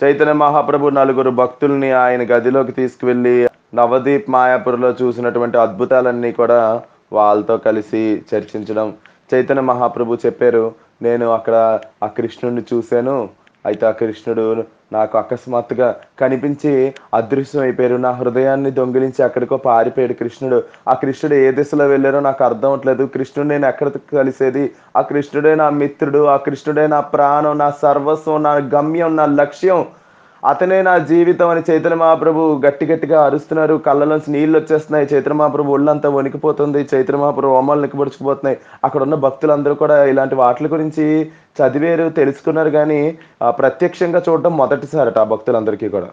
చైతన్య మహాప్రభు నలుగురు భక్తుల్ని ఆయన గదిలోకి తీసుకువెళ్ళి నవదీప్ మాయాపూర్లో చూసినటువంటి అద్భుతాలన్నీ కూడా వాళ్ళతో కలిసి చర్చించడం చైతన్య మహాప్రభు చెప్పారు నేను అక్కడ ఆ కృష్ణుడిని చూశాను అయితే ఆ కృష్ణుడు నాకు అకస్మాత్తుగా కనిపించి అదృశ్యం అయిపోయారు నా హృదయాన్ని దొంగిలించి అక్కడికో పారిపోయాడు కృష్ణుడు ఆ కృష్ణుడు ఏ దిశలో వెళ్ళారో నాకు అర్థం అవట్లేదు కృష్ణుడు నేను ఎక్కడ కలిసేది ఆ కృష్ణుడే నా మిత్రుడు ఆ కృష్ణుడే నా ప్రాణం నా సర్వస్వం నా గమ్యం నా లక్ష్యం అతనే నా జీవితం అని చైతన్య మహాప్రభు గట్టి గట్టిగా అరుస్తున్నారు కళ్ళలోంచి నీళ్ళు వచ్చేస్తున్నాయి చైతన్య మహాప్రభు ఒళ్ళంతా వణికిపోతుంది చైతన్య మహాప్రభు హోమాలు నిక్కబడుచుకుపోతున్నాయి అక్కడ ఉన్న భక్తులందరూ కూడా ఇలాంటి వాటి గురించి చదివారు తెలుసుకున్నారు కానీ ఆ, ప్రత్యక్షంగా చూడడం మొదటిసారట ఆ భక్తులందరికీ కూడా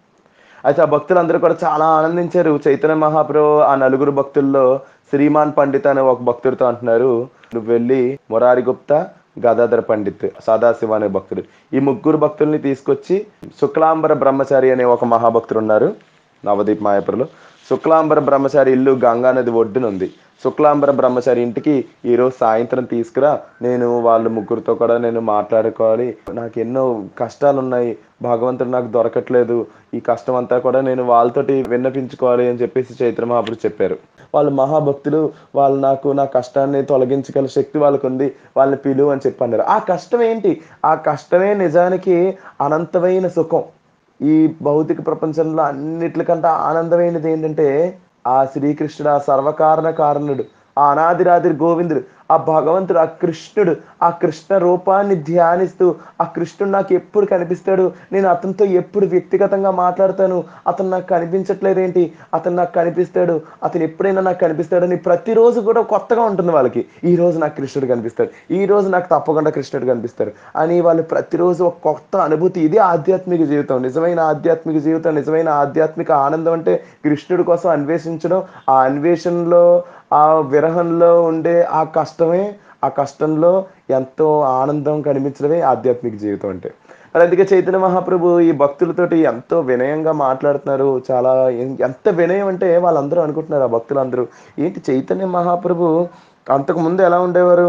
అయితే ఆ భక్తులందరూ కూడా చాలా ఆనందించారు చైతన్య మహాప్రభు ఆ నలుగురు భక్తుల్లో శ్రీమాన్ పండిత్ అనే ఒక భక్తుడితో అంటున్నారు నువ్వు వెళ్ళి మురారి గుప్తా గదాధర పండిత్ సదాశివ అనే భక్తుడు ఈ ముగ్గురు భక్తుల్ని తీసుకొచ్చి శుక్లాంబర బ్రహ్మచారి అనే ఒక మహాభక్తుడు ఉన్నారు నవదీప్ మాయాపురంలో శుక్లాంబర బ్రహ్మచారి ఇల్లు గంగా నది ఒడ్డున ఉంది శుక్లాంబర బ్రహ్మచారి ఇంటికి ఈరోజు సాయంత్రం తీసుకురా నేను వాళ్ళ ముగ్గురితో కూడా నేను మాట్లాడుకోవాలి నాకు ఎన్నో కష్టాలు ఉన్నాయి భగవంతుడు నాకు దొరకట్లేదు ఈ కష్టం అంతా కూడా నేను వాళ్ళతోటి విన్నపించుకోవాలి అని చెప్పేసి చైత్ర మహాపురు చెప్పారు వాళ్ళు మహాభక్తులు వాళ్ళు నాకు నా కష్టాన్ని తొలగించగల శక్తి వాళ్ళకు ఉంది వాళ్ళని పిలువు అని చెప్పి అన్నారు ఆ కష్టం ఏంటి ఆ కష్టమే నిజానికి అనంతమైన సుఖం ఈ భౌతిక ప్రపంచంలో అన్నిట్లకంటే ఆనందమైనది ఏంటంటే ఆ శ్రీకృష్ణుడు ఆ సర్వకారణ కారణుడు ఆ అనాదిరాది గోవిందుడు ఆ భగవంతుడు ఆ కృష్ణుడు ఆ కృష్ణ రూపాన్ని ధ్యానిస్తూ ఆ కృష్ణుడు నాకు ఎప్పుడు కనిపిస్తాడు నేను అతనితో ఎప్పుడు వ్యక్తిగతంగా మాట్లాడతాను అతను నాకు కనిపించట్లేదేంటి అతను నాకు కనిపిస్తాడు అతను ఎప్పుడైనా నాకు కనిపిస్తాడని ప్రతిరోజు కూడా కొత్తగా ఉంటుంది వాళ్ళకి ఈ రోజు నాకు కృష్ణుడు కనిపిస్తాడు ఈ రోజు నాకు తప్పకుండా కృష్ణుడు కనిపిస్తాడు అని వాళ్ళు ప్రతిరోజు ఒక కొత్త అనుభూతి ఇది ఆధ్యాత్మిక జీవితం నిజమైన ఆధ్యాత్మిక జీవితం నిజమైన ఆధ్యాత్మిక ఆనందం అంటే కృష్ణుడి కోసం అన్వేషించడం ఆ అన్వేషణలో ఆ విరహంలో ఉండే ఆ కష్టమే ఆ కష్టంలో ఎంతో ఆనందం కనిపించడమే ఆధ్యాత్మిక జీవితం అంటే మరి అందుకే చైతన్య మహాప్రభు ఈ భక్తులతోటి ఎంతో వినయంగా మాట్లాడుతున్నారు చాలా ఎన్- ఎంత వినయం అంటే వాళ్ళందరూ అనుకుంటున్నారు ఆ భక్తులందరూ ఏంటి చైతన్య మహాప్రభు అంతకు ముందు ఎలా ఉండేవారు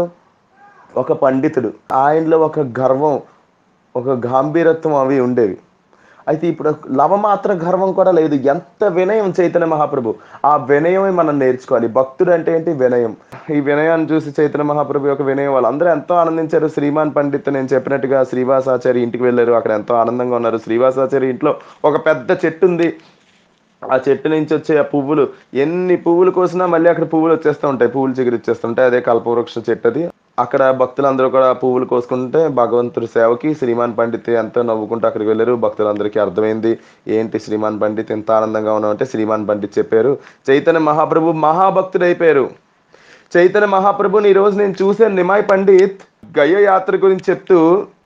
ఒక పండితుడు ఆయనలో ఒక గర్వం ఒక గాంభీరత్వం అవి ఉండేవి అయితే ఇప్పుడు లవమాత్ర గర్వం కూడా లేదు ఎంత వినయం చైతన్య మహాప్రభు ఆ వినయమే మనం నేర్చుకోవాలి భక్తుడు అంటే ఏంటి వినయం ఈ వినయాన్ని చూసి చైతన్య మహాప్రభు యొక్క వినయం వాళ్ళందరూ ఎంతో ఆనందించారు శ్రీమాన్ పండిత్ నేను చెప్పినట్టుగా శ్రీవాసాచారి ఇంటికి వెళ్ళారు అక్కడ ఎంతో ఆనందంగా ఉన్నారు శ్రీవాసాచారి ఇంట్లో ఒక పెద్ద చెట్టు ఉంది ఆ చెట్టు నుంచి వచ్చే ఆ పువ్వులు ఎన్ని పువ్వులు కోసినా మళ్ళీ అక్కడ పువ్వులు వచ్చేస్తూ ఉంటాయి పువ్వులు చిగురిచ్చేస్తుంటాయి అదే కల్పవృక్ష చెట్టు అది అక్కడ భక్తులందరూ కూడా పువ్వులు కోసుకుంటే భగవంతుడి సేవకి శ్రీమాన్ పండిత్ ఎంతో నవ్వుకుంటూ అక్కడికి వెళ్ళారు భక్తులందరికీ అర్థమైంది ఏంటి శ్రీమాన్ పండిత్ ఎంత ఆనందంగా ఉన్నామంటే శ్రీమాన్ పండిత్ చెప్పారు చైతన్య మహాప్రభు మహాభక్తుడు అయిపోయారు చైతన్య మహాప్రభుని ఈ రోజు నేను చూశాను నిమాయ్ పండిత్ గయ యాత్ర గురించి చెప్తూ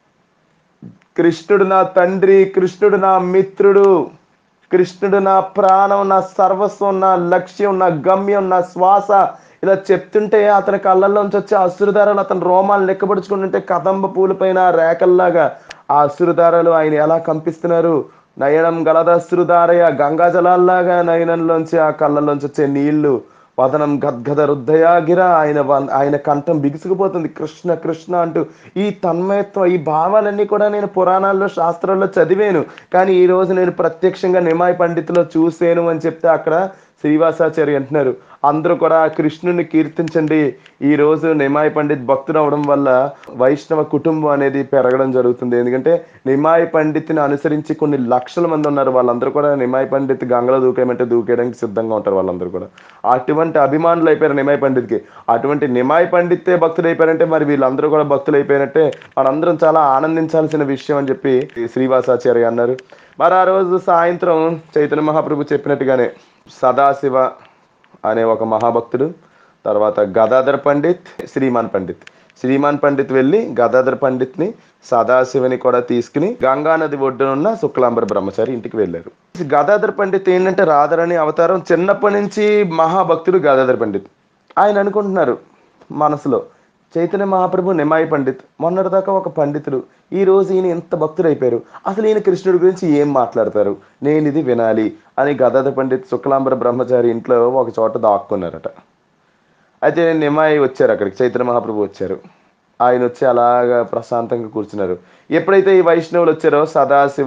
కృష్ణుడు నా తండ్రి కృష్ణుడు నా మిత్రుడు కృష్ణుడు నా ప్రాణం నా సర్వస్వం నా లక్ష్యం నా గమ్యం నా శ్వాస ఇలా చెప్తుంటే అతని కళ్ళల్లోంచి వచ్చే అసురుధారాలు అతని రోమాలు లెక్కపడుచుకుంటుంటే కదంబ పూలపైన రేఖల్లాగా ఆ అసురుధారాలు ఆయన ఎలా కంపిస్తున్నారు నయనం గలద అసురుధారయ గంగా జలాల్లాగా నయనంలోంచి ఆ కళ్ళల్లోంచి వచ్చే నీళ్లు వదనం గద్గద రుద్దయాగిర ఆయన వ- ఆయన కంఠం బిగుసుకుపోతుంది కృష్ణ కృష్ణ అంటూ ఈ తన్మయత్వం ఈ భావాలన్నీ కూడా నేను పురాణాల్లో శాస్త్రాల్లో చదివాను కానీ ఈ రోజు నేను ప్రత్యక్షంగా నిమాయ్ పండితులో చూసాను అని చెప్తే అక్కడ శ్రీవాసాచారి అంటున్నారు అందరూ కూడా ఆ కృష్ణుని కీర్తించండి ఈ రోజు నిమాయ్ పండిత్ భక్తుడు అవడం వల్ల వైష్ణవ కుటుంబం అనేది పెరగడం జరుగుతుంది ఎందుకంటే నిమాయ్ పండిత్ని అనుసరించి కొన్ని లక్షల మంది ఉన్నారు వాళ్ళందరూ కూడా నిమాయ్ పండిత్ గంగలో దూకేయమంటే దూకేయడానికి సిద్ధంగా ఉంటారు వాళ్ళందరూ కూడా అటువంటి అభిమానులు అయిపోయారు నిమాయ్ పండిత్కి అటువంటి నిమాయ్ పండితే భక్తులు అయిపోయారంటే మరి వీళ్ళందరూ కూడా భక్తులు అయిపోయినట్టే మనందరం చాలా ఆనందించాల్సిన విషయం అని చెప్పి శ్రీవాసాచార్య అన్నారు మరి ఆ రోజు సాయంత్రం చైతన్య మహాప్రభు చెప్పినట్టుగానే సదాశివ అనే ఒక మహాభక్తుడు తర్వాత గదాధర్ పండిత్ శ్రీమాన్ పండిత్ శ్రీమాన్ పండిత్ వెళ్ళి గదాధర్ పండిత్ని సదాశివని కూడా తీసుకుని గంగా నది ఒడ్డునున్న శుక్లాంబర బ్రహ్మచారి ఇంటికి వెళ్ళారు గదాధర్ పండిత్ ఏంటంటే రాధరని అవతారం చిన్నప్పటి నుంచి మహాభక్తుడు గదాధర్ పండిత్ ఆయన అనుకుంటున్నారు మనసులో చైతన్య మహాప్రభు నిమాయి పండిత్ మొన్నటిదాకా ఒక పండితుడు ఈ రోజు ఈయన ఎంత భక్తుడు అయిపోయారు అసలు ఈయన కృష్ణుడి గురించి ఏం మాట్లాడతారు నేను ఇది వినాలి అని గదాధ పండిత్ శుక్లాంబర బ్రహ్మచారి ఇంట్లో ఒక చోట దాక్కున్నారట అయితే నిమాయి వచ్చారు అక్కడికి చైతన్య మహాప్రభు వచ్చారు ఆయన వచ్చి అలాగా ప్రశాంతంగా కూర్చున్నారు ఎప్పుడైతే ఈ వైష్ణవులు వచ్చారో సదాశివ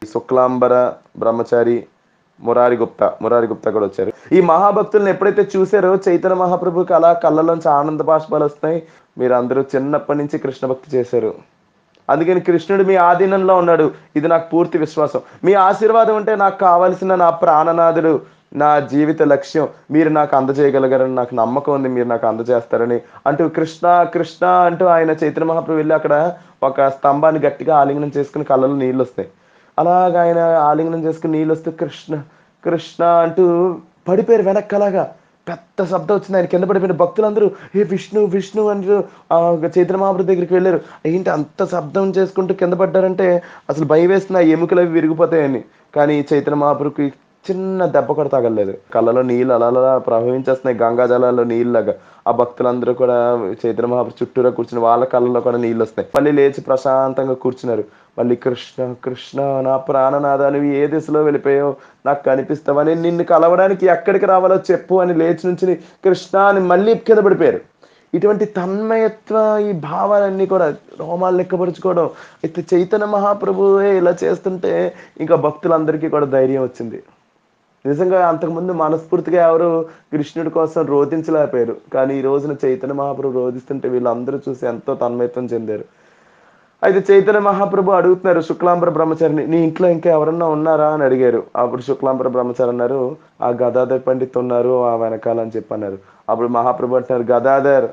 శుక్లాంబర బ్రహ్మచారి మురారి గుప్తా మురారి గుప్తా కూడా వచ్చారు ఈ మహాభక్తులను ఎప్పుడైతే చూసారో చైతన్య మహాప్రభుకి అలా కళ్ళలోంచి ఆనంద బాష్పాలు వస్తున్నాయి మీరు అందరూ చిన్నప్పటి నుంచి కృష్ణ భక్తి చేశారు అందుకని కృష్ణుడు మీ ఆధీనంలో ఉన్నాడు ఇది నాకు పూర్తి విశ్వాసం మీ ఆశీర్వాదం ఉంటే నాకు కావలసిన నా ప్రాణనాథుడు నా జీవిత లక్ష్యం మీరు నాకు అందజేయగలగారని నాకు నమ్మకం ఉంది మీరు నాకు అందజేస్తారని అంటూ కృష్ణ కృష్ణ అంటూ ఆయన చైతన్య మహాప్రభు వెళ్ళి అక్కడ ఒక స్తంభాన్ని గట్టిగా ఆలింగనం చేసుకుని కళ్ళలో నీళ్ళు వస్తాయి అలాగ ఆయన ఆలింగనం చేసుకుని నీళ్ళు వస్తే కృష్ణ కృష్ణ అంటూ పడిపోయారు వెనక్కి అలాగా పెద్ద శబ్దం వచ్చింది ఆయన కింద పడిపోయిన భక్తులందరూ ఏ విష్ణు విష్ణు అంటూ ఆ చైతన్య మహాప్రభు దగ్గరికి వెళ్ళారు ఏంటి అంత శబ్దం చేసుకుంటూ కింద పడ్డారంటే అసలు భయం వేస్తున్న ఆ ఎముకలు అవి విరిగిపోతాయని కానీ చైతన్య మహాప్రభుకి చిన్న దెబ్బ కూడా తగలలేదు కళ్ళలో నీళ్ళు అలా అలా ప్రవహించేస్తున్నాయి గంగా జలాల్లో నీళ్ళగా ఆ భక్తులందరూ కూడా చైతన్య మహాప్రభు చుట్టూరా కూర్చుని వాళ్ళ కళ్ళలో కూడా నీళ్ళు వస్తాయి మళ్ళీ లేచి ప్రశాంతంగా కూర్చున్నారు మళ్ళీ కృష్ణ కృష్ణ నా ప్రాణనాథ నువ్వు ఏ దిశలో వెళ్ళిపోయావు నాకు కనిపిస్తావని నిన్ను కలవడానికి ఎక్కడికి రావాలో చెప్పు అని లేచి నుంచి కృష్ణ అని మళ్ళీ కింద పడిపోయారు ఇటువంటి తన్మయత్వ ఈ భావాలన్నీ కూడా రోమాలు లెక్కపరుచుకోవడం అయితే చైతన్య మహాప్రభువే ఇలా చేస్తుంటే ఇంకా భక్తులందరికీ కూడా ధైర్యం వచ్చింది నిజంగా అంతకుముందు మనస్ఫూర్తిగా ఎవరు కృష్ణుడి కోసం రోధించలేకపోయారు కానీ ఈ రోజున చైతన్య మహాప్రభు రోధిస్తుంటే వీళ్ళందరూ చూసి ఎంతో తన్మయత్వం చెందారు అయితే చైతన్య మహాప్రభు అడుగుతున్నారు శుక్లాంబర బ్రహ్మచారిని నీ ఇంట్లో ఇంకా ఎవరన్నా ఉన్నారా అని అడిగారు అప్పుడు శుక్లాంబర బ్రహ్మచారి అన్నారు ఆ గదాధర్ పండిత్ ఉన్నారు ఆ వెనకాల అని చెప్పి అన్నారు అప్పుడు మహాప్రభు అంటున్నారు గదాధర్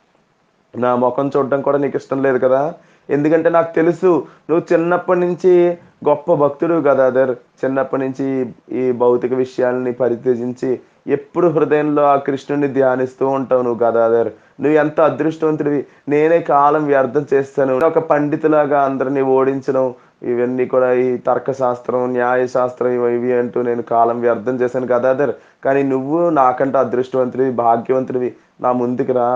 నా ముఖం చూడడం కూడా నీకు ఇష్టం లేదు కదా ఎందుకంటే నాకు తెలుసు నువ్వు చిన్నప్పటి నుంచి గొప్ప భక్తుడు గదాధర్ చిన్నప్పటి నుంచి ఈ భౌతిక విషయాల్ని పరిత్యజించి ఎప్పుడు హృదయంలో ఆ కృష్ణుడిని ధ్యానిస్తూ ఉంటావు నువ్వు గదాధర్ నువ్వు ఎంత అదృష్టవంతుడివి నేనే కాలం వ్యర్థం చేస్తాను ఒక పండితులాగా అందరినీ ఓడించడం ఇవన్నీ కూడా ఈ తర్కశాస్త్రం న్యాయశాస్త్రం ఇవి ఇవి అంటూ నేను కాలం వ్యర్థం చేశాను గదాధర్ కానీ నువ్వు నాకంటే అదృష్టవంతుడివి భాగ్యవంతుడివి నా ముందుకు రా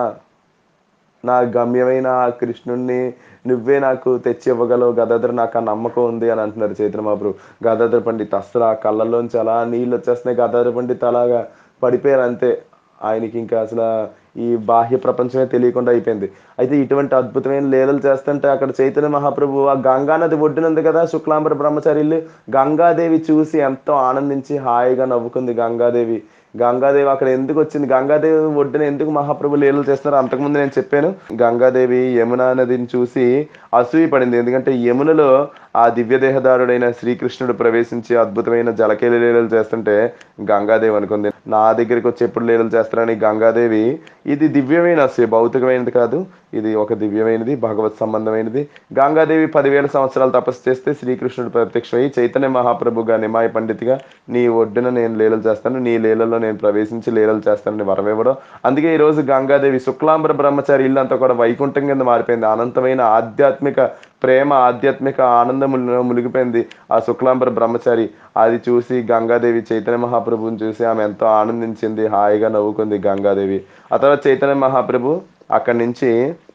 నా గమ్యమైన ఆ కృష్ణుణ్ణి నువ్వే నాకు తెచ్చి ఇవ్వగలవు గదాధర్ నాకు ఆ నమ్మకం ఉంది అని అంటున్నారు చైతన్య మహాప్రభు గదాధర్ పండిత్ అసలు ఆ కళ్ళల్లోంచి అలా నీళ్ళు వచ్చేస్తున్నాయి గదాధర్ పండిత్ అలాగా పడిపోయారు అంతే ఆయనకి ఇంకా అసలు ఈ బాహ్య ప్రపంచమే తెలియకుండా అయిపోయింది అయితే ఇటువంటి అద్భుతమైన లీలలు చేస్తుంటే అక్కడ చైతన్య మహాప్రభు ఆ గంగా నది ఒడ్డునుంది కదా శుక్లాంబర బ్రహ్మచారి ఇల్లు గంగాదేవి చూసి ఎంతో ఆనందించి హాయిగా నవ్వుకుంది గంగాదేవి గంగాదేవి అక్కడ ఎందుకు వచ్చింది గంగాదేవి ఒడ్డున ఎందుకు మహాప్రభు లీలలు చేస్తున్నారు అంతకుముందు నేను చెప్పాను గంగాదేవి యమునా నదిని చూసి అసూయ పడింది ఎందుకంటే యమునలో ఆ దివ్య దేహదారుడైన శ్రీకృష్ణుడు ప్రవేశించి అద్భుతమైన జలకేలి లీలలు చేస్తుంటే గంగాదేవి అనుకుంది నా దగ్గరికి వచ్చి ఎప్పుడు లీలలు చేస్తారని గంగాదేవి ఇది దివ్యమైన అసూయ భౌతికమైనది కాదు ఇది ఒక దివ్యమైనది భగవత్ సంబంధమైనది గంగాదేవి పదివేల సంవత్సరాలు తపస్సు చేస్తే శ్రీకృష్ణుడు ప్రత్యక్షమై చైతన్య మహాప్రభుగా నిమాయ పండితిగా నీ ఒడ్డున నేను లీలలు చేస్తాను నీ లీలలో నేను ప్రవేశించి లీలలు చేస్తానని వరమివ్వడం అందుకే ఈ రోజు గంగాదేవి శుక్లాంబర బ్రహ్మచారి ఇల్లు అంతా కూడా వైకుంఠం కింద మారిపోయింది అనంతమైన ఆధ్యాత్మిక ప్రేమ ఆధ్యాత్మిక ఆనందములో మునిగిపోయింది ఆ శుక్లాంబర బ్రహ్మచారి అది చూసి గంగాదేవి చైతన్య మహాప్రభుని చూసి ఆమె ఎంతో ఆనందించింది హాయిగా నవ్వుకుంది గంగాదేవి ఆ తర్వాత చైతన్య మహాప్రభు అక్కడి నుంచి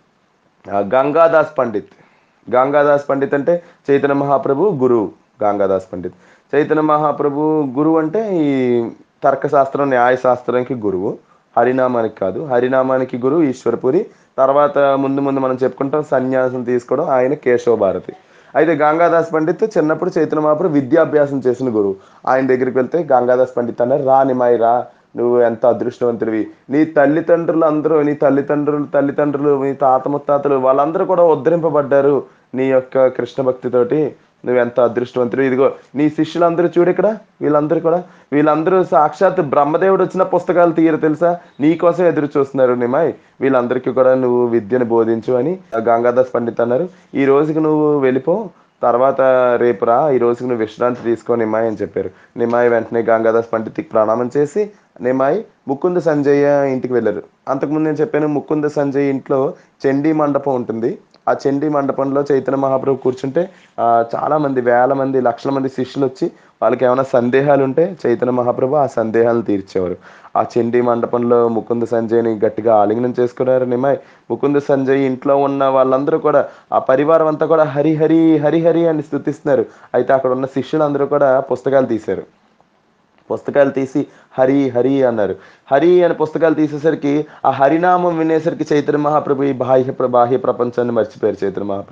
ఆ, గంగాదాస్ పండిత్ గంగాదాస్ పండిత్ అంటే చైతన్య మహాప్రభు గురువు గంగాదాస్ పండిత్ చైతన్య మహాప్రభు గురువు అంటే ఈ తర్కశాస్త్రం న్యాయశాస్త్రానికి గురువు హరినామానికి కాదు హరినామానికి గురువు ఈశ్వరపురి తర్వాత ముందు ముందు మనం చెప్పుకుంటాం సన్యాసం తీసుకోవడం ఆయన కేశవ భారతి అయితే గంగాదాస్ పండిత్ చిన్నప్పుడు చైతన్య మహాప్రభు విద్యాభ్యాసం చేసిన గురువు ఆయన దగ్గరికి వెళ్తే గంగాదాస్ పండిత్ అన్నారు రా నిమాయి రా నువ్వు ఎంత అదృష్టవంతుడివి నీ తల్లిదండ్రులు అందరూ నీ తల్లిదండ్రులు తల్లిదండ్రులు నీ తాత ముత్తాతలు వాళ్ళందరూ కూడా ఉద్ధరింపబడ్డారు నీ యొక్క కృష్ణ భక్తితోటి నువ్వు ఎంత అదృష్టవంతుడు ఇదిగో నీ శిష్యులందరూ చూడు ఇక్కడ వీళ్ళందరూ కూడా వీళ్ళందరూ సాక్షాత్ బ్రహ్మదేవుడు వచ్చిన పుస్తకాలు తీయరు తెలుసా నీ కోసం ఎదురు చూస్తున్నారు నిమాయ్ వీళ్ళందరికీ కూడా నువ్వు విద్యను బోధించు అని గంగాదాస్ పండిత్ అన్నారు ఈ రోజుకి నువ్వు వెళ్ళిపో తర్వాత రేపు రా ఈ రోజుకి నువ్వు విశ్రాంతి తీసుకో నిమాయ్ అని చెప్పారు నిమాయ్ వెంటనే గంగాదాస్ పండిత్కి ప్రణామం చేసి నిమాయ్ ముకుంద సంజయ్య ఇంటికి వెళ్ళారు అంతకుముందు నేను చెప్పాను ముకుంద సంజయ్ ఇంట్లో చండీ మండపం ఉంటుంది ఆ చండీ మండపంలో చైతన్య మహాప్రభు కూర్చుంటే ఆ, చాలా మంది వేల మంది లక్షల మంది శిష్యులు వచ్చి వాళ్ళకి ఏమైనా సందేహాలు ఉంటే చైతన్య మహాప్రభు ఆ సందేహాలను తీర్చేవారు ఆ చండీ మండపంలో ముకుంద సంజయ్ని గట్టిగా ఆలింగనం చేసుకున్నారు నిమాయ్ ముకుంద సంజయ్ ఇంట్లో ఉన్న వాళ్ళందరూ కూడా ఆ పరివారం అంతా కూడా హరి హరి హరి హరి అని స్థుతిస్తున్నారు అయితే అక్కడ ఉన్న శిష్యులందరూ కూడా పుస్తకాలు తీశారు పుస్తకాలు తీసి హరి హరి అన్నారు హరి అనే పుస్తకాలు తీసేసరికి ఆ హరినామం వినేసరికి చైతన్య మహాప్రభు ఈ బాహ్య ప్ర- బాహ్య ప్రపంచాన్ని మర్చిపోయారు చైతన్య మహాప్రభు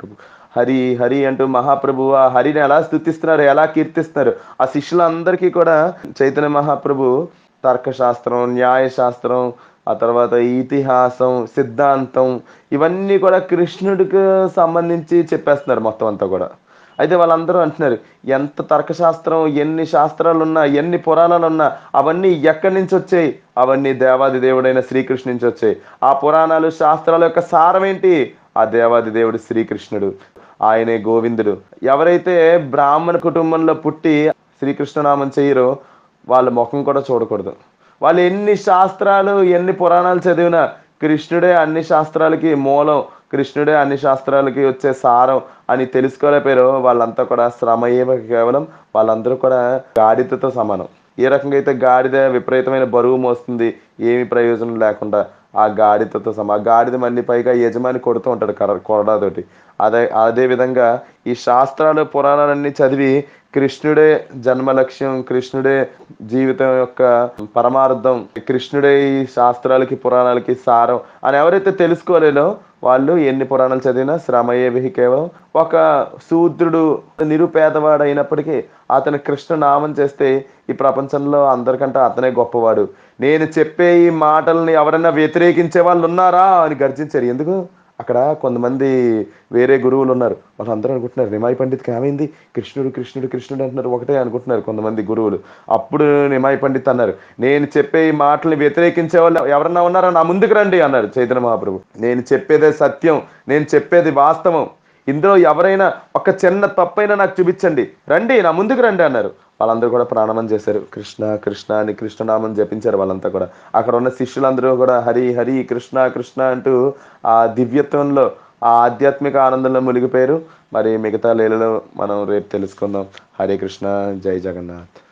హరి హరి అంటూ మహాప్రభు ఆ హరిని ఎలా స్థుతిస్తున్నారు ఎలా కీర్తిస్తున్నారు ఆ శిష్యులందరికీ కూడా చైతన్య మహాప్రభు తర్కశాస్త్రం న్యాయశాస్త్రం ఆ తర్వాత ఇతిహాసం సిద్ధాంతం ఇవన్నీ కూడా కృష్ణుడికి సంబంధించి చెప్పేస్తున్నారు మొత్తం అంతా కూడా అయితే వాళ్ళందరూ అంటున్నారు ఎంత తర్కశాస్త్రం ఎన్ని శాస్త్రాలు ఉన్నా ఎన్ని పురాణాలు ఉన్నా అవన్నీ ఎక్కడి నుంచి వచ్చాయి అవన్నీ దేవాది దేవుడైన శ్రీకృష్ణు నుంచి వచ్చాయి ఆ పురాణాలు శాస్త్రాల యొక్క సారం ఏంటి ఆ దేవాది దేవుడు శ్రీకృష్ణుడు ఆయనే గోవిందుడు ఎవరైతే బ్రాహ్మణ కుటుంబంలో పుట్టి శ్రీకృష్ణనామం చేయరో వాళ్ళ ముఖం కూడా చూడకూడదు వాళ్ళు ఎన్ని శాస్త్రాలు ఎన్ని పురాణాలు చదివినా కృష్ణుడే అన్ని శాస్త్రాలకి మూలం కృష్ణుడే అన్ని శాస్త్రాలకి వచ్చే సారం అని తెలుసుకోలేకపోయారు వాళ్ళంతా కూడా శ్రమ ఏవ కేవలం వాళ్ళందరూ కూడా గాడిదతో సమానం ఏ రకంగా అయితే గాడిద విపరీతమైన బరువు మోస్తుంది ఏమి ప్రయోజనం లేకుండా ఆ గాడిదతో సమ ఆ గాడిద మళ్ళీ పైగా యజమాని కొడుతూ ఉంటాడు కర్ర కొరడాతోటి అదే అదే విధంగా ఈ శాస్త్రాలు పురాణాలన్నీ చదివి కృష్ణుడే జన్మ లక్ష్యం కృష్ణుడే జీవితం యొక్క పరమార్థం కృష్ణుడే ఈ శాస్త్రాలకి పురాణాలకి సారం అని ఎవరైతే తెలుసుకోలేదో వాళ్ళు ఎన్ని పురాణాలు చదివినా శ్రమయేవి కేవలం ఒక శూద్రుడు నిరుపేదవాడు అయినప్పటికీ అతను కృష్ణ నామం చేస్తే ఈ ప్రపంచంలో అందరికంటే అతనే గొప్పవాడు నేను చెప్పే ఈ మాటల్ని ఎవరైనా వ్యతిరేకించే వాళ్ళు ఉన్నారా అని గర్జించారు ఎందుకు అక్కడ కొంతమంది వేరే గురువులు ఉన్నారు వాళ్ళందరూ అనుకుంటున్నారు నిమాయి పండిత్కి ఏమైంది కృష్ణుడు కృష్ణుడు కృష్ణుడు అంటున్నారు ఒకటే అనుకుంటున్నారు కొంతమంది గురువులు అప్పుడు నిమాయి పండిత్ అన్నారు నేను చెప్పే ఈ మాటల్ని వ్యతిరేకించే వాళ్ళు ఎవరన్నా ఉన్నారా నా ముందుకు రండి అన్నారు చైతన్య మహాప్రభు నేను చెప్పేదే సత్యం నేను చెప్పేది వాస్తవం ఇందులో ఎవరైనా ఒక చిన్న తప్పైనా నాకు చూపించండి రండి నా ముందుకు రండి అన్నారు వాళ్ళందరూ కూడా ప్రాణమం చేశారు కృష్ణ కృష్ణ అని కృష్ణనామం జపించారు వాళ్ళంతా కూడా అక్కడ ఉన్న శిష్యులందరూ కూడా హరి హరి కృష్ణ కృష్ణ అంటూ ఆ దివ్యత్వంలో ఆ ఆధ్యాత్మిక ఆనందంలో మునిగిపోయారు మరి మిగతా లీలలో మనం రేపు తెలుసుకుందాం హరే కృష్ణ జై జగన్నాథ్